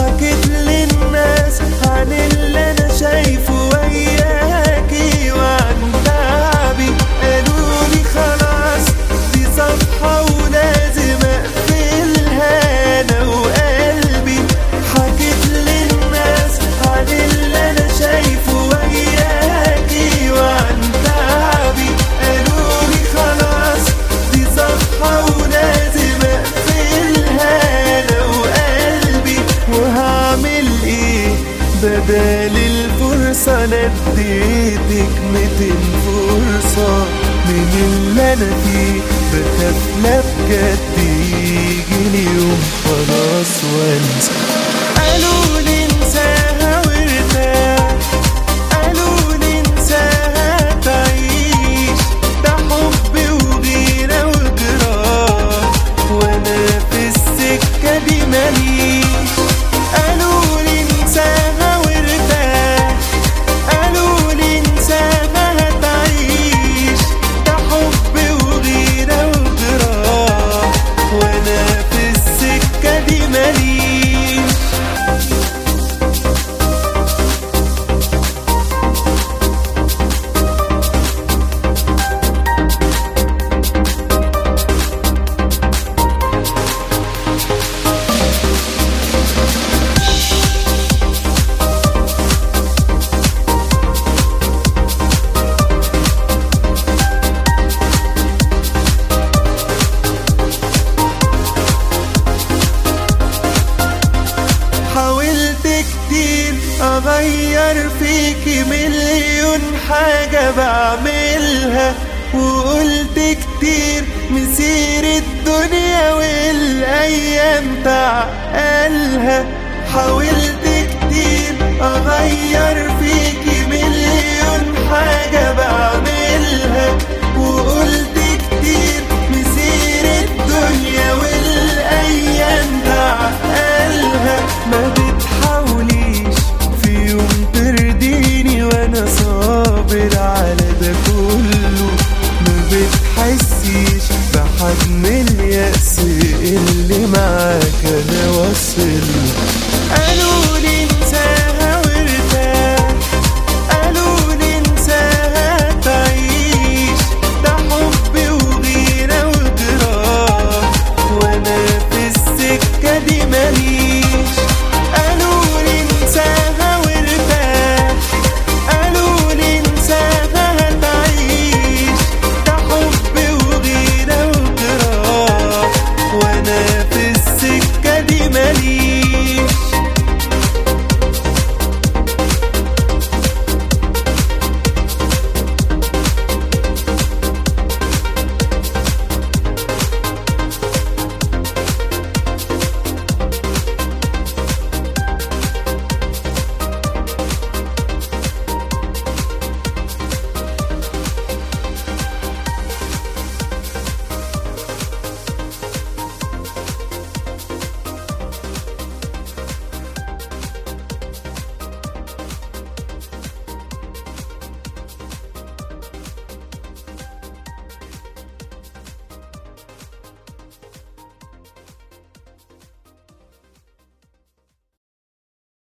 حكيت للناس عن اللي انا شايفه وياكي وعن تعبي قالوا لي خلاص دي صفحة ولازم اقفلها انا وقلبي حكيت للناس عن اللي انا شايفه وياكي وعن تعبي قالوا لي خلاص دي صفحة ولازم اقفلها انا وقلبي وهعمل ايه بدل الفرصة انا اديتك ميتين فرصة من اللي انا فيه بخاف لا بجد يجيلي يوم خلاص وانسى قالوا لي انساها وارتاح قالوا لي انساها تعيش ده حب وغيرة وجراح وانا في السكة دي ماليش قالوا لي انساها وارتاح قالوا لي انساها هتعيش ده حب وغيرة وجراح وانا في السكة دي ماليش حاولت كتير اغير فيكي مليون حاجة بعملها وقلت كتير مسير الدنيا والايام تعقلها حاولت كتير اغير